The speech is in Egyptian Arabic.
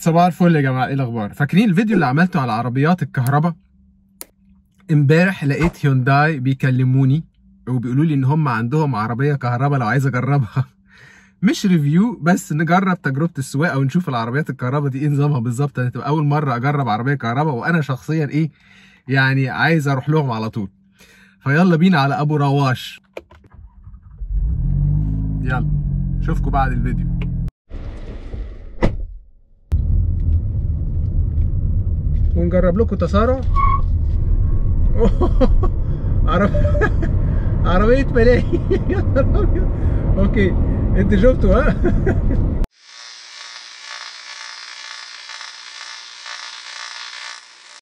صباح الفل يا جماعه ايه الاخبار فاكرين الفيديو اللي عملته على عربيات الكهرباء امبارح لقيت هيونداي بيكلموني وبيقولوا لي ان هم عندهم عربيه كهرباء لو عايز اجربها مش ريفيو بس نجرب تجربه السواقه ونشوف العربيات الكهرباء دي ايه نظامها بالظبط انا تبقى اول مره اجرب عربيه كهرباء وانا شخصيا ايه يعني عايز اروح لهم على طول فيلا بينا على ابو رواش يلا اشوفكم بعد الفيديو ونجرب لكم تسارع عرب... عربية ملاهي يا نهار أبيض. اوكي انت شفتوا ها